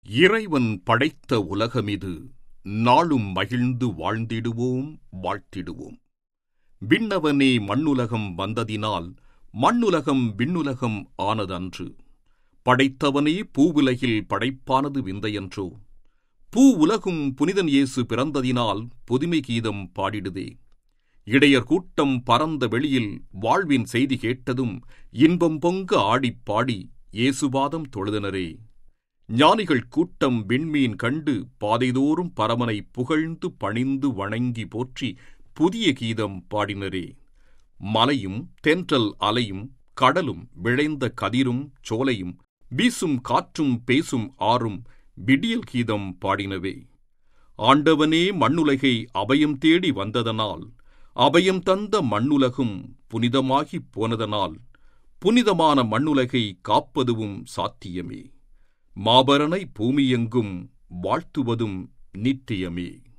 இறைவன் படைத்த உலகமிது நாளும் மகிழ்ந்து வாழ்ந்திடுவோம் வாழ்த்திடுவோம் விண்ணவனே மண்ணுலகம் வந்ததினால் மண்ணுலகம் விண்ணுலகம் ஆனதன்று படைத்தவனே பூவுலகில் படைப்பானது விந்தையன்றோ பூ உலகும் புனிதன் இயேசு பிறந்ததினால் புதுமை கீதம் பாடிடுதே இடையர் கூட்டம் பரந்த வெளியில் வாழ்வின் செய்தி கேட்டதும் இன்பம் பொங்க ஆடிப் பாடி இயேசுபாதம் தொழுதனரே ஞானிகள் கூட்டம் விண்மீன் கண்டு பாதைதோறும் பரமனை புகழ்ந்து பணிந்து வணங்கி போற்றி புதிய கீதம் பாடினரே மலையும் தென்றல் அலையும் கடலும் விளைந்த கதிரும் சோலையும் வீசும் காற்றும் பேசும் ஆறும் விடியல் கீதம் பாடினவே ஆண்டவனே மண்ணுலகை அபயம் தேடி வந்ததனால் அபயம் தந்த மண்ணுலகும் புனிதமாகிப் போனதனால் புனிதமான மண்ணுலகை காப்பதுவும் சாத்தியமே மாபரனை பூமியெங்கும் வாழ்த்துவதும் நித்தியமே